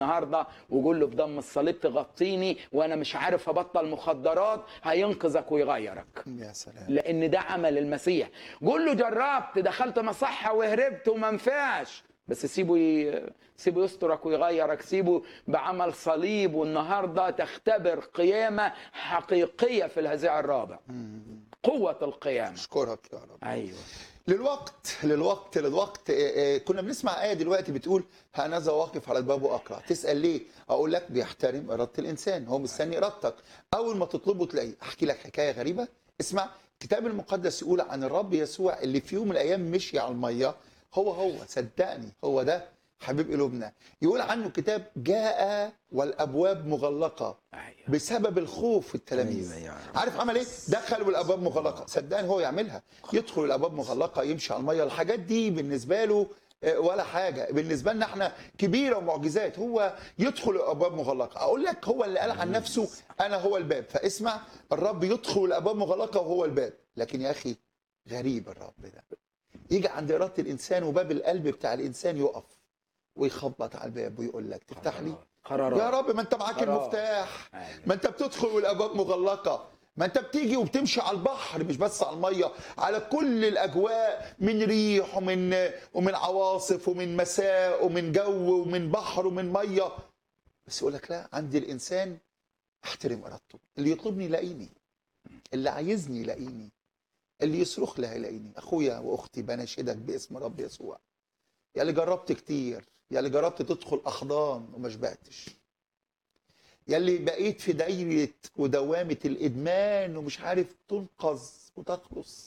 النهارده وقول له بدم الصليب تغطيني وانا مش عارف ابطل مخدرات هينقذك ويغيرك يا سلام لان ده عمل المسيح قول له جربت دخلت مصحه وهربت وما نفعش بس سيبه ي... سيبه يسترك ويغيرك سيبه بعمل صليب والنهارده تختبر قيامه حقيقيه في الهزيع الرابع قوه القيامه اشكرك يا رب ايوه للوقت للوقت للوقت آه، آه، كنا بنسمع آية دلوقتي بتقول هنذا واقف على الباب وأقرأ تسأل ليه أقول لك بيحترم إرادة الإنسان هو مستني إرادتك أول ما تطلبه تلاقيه أحكي لك حكاية غريبة اسمع الكتاب المقدس يقول عن الرب يسوع اللي في يوم من الأيام مشي على المية هو هو صدقني هو ده حبيب قلوبنا يقول عنه كتاب جاء والأبواب مغلقة ايوه بسبب الخوف التلاميذ أيوة يا رب. عارف عمل ايه دخل والابواب مغلقه صدقني هو يعملها يدخل الابواب مغلقه يمشي على الميه الحاجات دي بالنسبه له آه، ولا حاجه بالنسبه لنا احنا كبيره ومعجزات هو يدخل الابواب مغلقه اقول لك هو اللي قال عن نفسه انا هو الباب فاسمع الرب يدخل الابواب مغلقه وهو الباب لكن يا اخي غريب الرب ده يجي عند اراده الانسان وباب القلب بتاع الانسان يقف ويخبط على الباب ويقول لك تفتح لي قرارات يا رب ما انت معاك قرار. المفتاح أيوة. ما انت بتدخل والابواب مغلقه ما انت بتيجي وبتمشي على البحر مش بس على الميه على كل الاجواء من ريح ومن ومن عواصف ومن مساء ومن جو ومن بحر ومن ميه بس يقول لك لا عندي الانسان احترم ارادته اللي يطلبني يلاقيني اللي عايزني يلاقيني اللي يصرخ لي هيلاقيني اخويا واختي بناشدك باسم رب يسوع يا اللي جربت كتير يا اللي جربت تدخل احضان وما شبعتش يا اللي بقيت في دايره ودوامه الادمان ومش عارف تنقذ وتخلص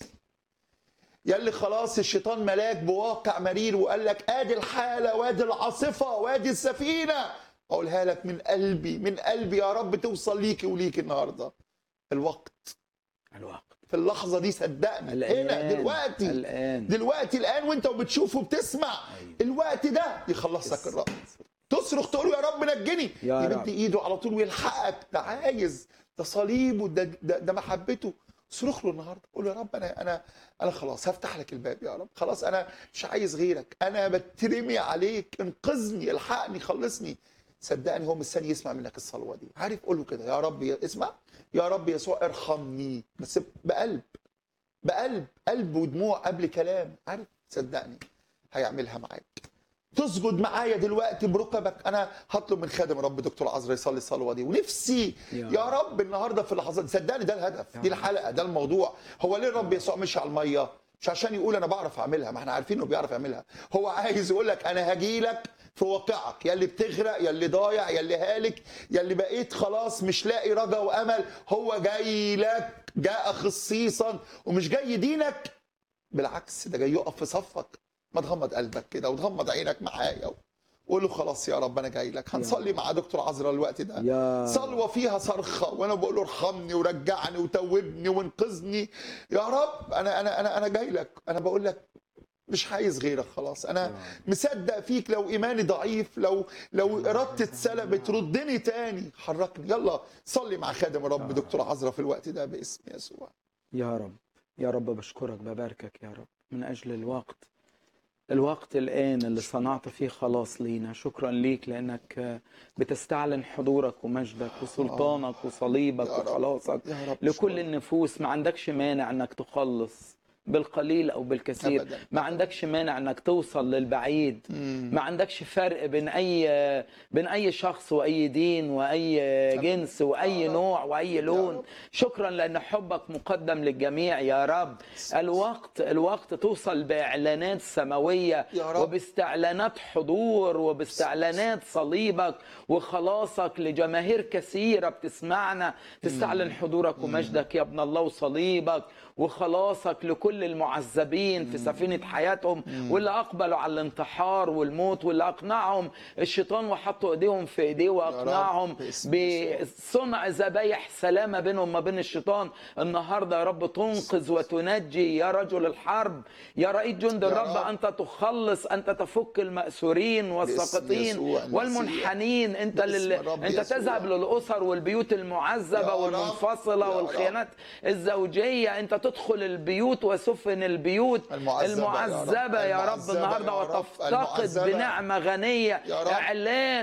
يا اللي خلاص الشيطان ملاك بواقع مرير وقال لك ادي الحاله وادي العاصفه وادي السفينه اقولها لك من قلبي من قلبي يا رب توصل ليكي وليك النهارده الوقت الوقت في اللحظه دي صدقني الآن هنا دلوقتي الآن دلوقتي الان وانت وبتشوف وبتسمع أيوة. الوقت ده يخلصك الرب تصرخ تقول له يا رب نجني يا يمد رب. ايده على طول ويلحقك ده عايز ده صليبه ده, ده, ده محبته صرخ له النهارده قول له يا رب انا انا انا خلاص هفتح لك الباب يا رب خلاص انا مش عايز غيرك انا بترمي عليك انقذني الحقني خلصني صدقني هو مستني يسمع منك الصلوه دي عارف قول له كده يا رب يا- اسمع يا رب يسوع ارحمني بس بقلب بقلب قلب ودموع قبل كلام عارف صدقني هيعملها معاك تسجد معايا دلوقتي بركبك انا هطلب من خادم رب دكتور عزرا يصلي الصلوه دي ونفسي يا يا رب النهارده في اللحظات صدقني ده الهدف دي الحلقه ده الموضوع هو ليه الرب يسوع مشي على الميه مش عشان يقول انا بعرف اعملها ما احنا عارفين انه بيعرف يعملها هو عايز يقول لك انا هجي لك في واقعك يا اللي بتغرق يا اللي ضايع يا اللي هالك يا اللي بقيت خلاص مش لاقي رجا وامل هو جاي لك جاء خصيصا ومش جاي يدينك بالعكس ده جاي يقف في صفك ما تغمض قلبك كده وتغمض عينك معايا وقول له خلاص يا رب انا جاي لك هنصلي مع دكتور عزرا الوقت ده يا صلوة فيها صرخة وانا بقول له ارحمني ورجعني وتوبني وانقذني يا رب انا انا انا انا جاي لك انا بقول لك مش عايز غيرك خلاص انا مصدق فيك لو ايماني ضعيف لو لو ارادتي اتسلبت ردني تاني حركني يلا صلي مع خادم الرب دكتور عزرا في الوقت ده باسم يسوع يا رب يا رب بشكرك بباركك يا رب من أجل الوقت الوقت الآن اللي صنعت فيه خلاص لينا شكرا ليك لأنك بتستعلن حضورك ومجدك وسلطانك وصليبك يا رب. وخلاصك يا رب لكل أشكرك. النفوس ما عندكش مانع انك تخلص بالقليل او بالكثير أبداً. ما عندكش مانع انك توصل للبعيد ما عندكش فرق بين اي بين اي شخص واي دين واي جنس واي يا رب. نوع واي لون رب. شكرا لان حبك مقدم للجميع يا رب الوقت الوقت توصل باعلانات سماويه يا رب. وباستعلانات حضور وباستعلانات صليبك وخلاصك لجماهير كثيره بتسمعنا تستعلن حضورك ومجدك يا ابن الله وصليبك وخلاصك لكل المعذبين في سفينه حياتهم واللي اقبلوا على الانتحار والموت واللي اقنعهم الشيطان وحطوا ايديهم في ايديه واقنعهم باسم بصنع ذبايح سلامه بينهم وما بين الشيطان النهارده يا رب تنقذ وتنجي يا رجل الحرب يا رئيس جند يا الرب رب. انت تخلص انت تفك الماسورين والساقطين يسوع المسيح. والمنحنين انت باسم لل... الرب انت يسوع. تذهب للاسر والبيوت يا المعذبه رب. والمنفصله يا والخيانات الزوجيه انت تدخل البيوت وسفن البيوت المعذبة يا رب. المعذبه يا رب المعذبة النهارده يا رب. وتفتقد المعذبة. بنعمه غنيه يا رب. اعلان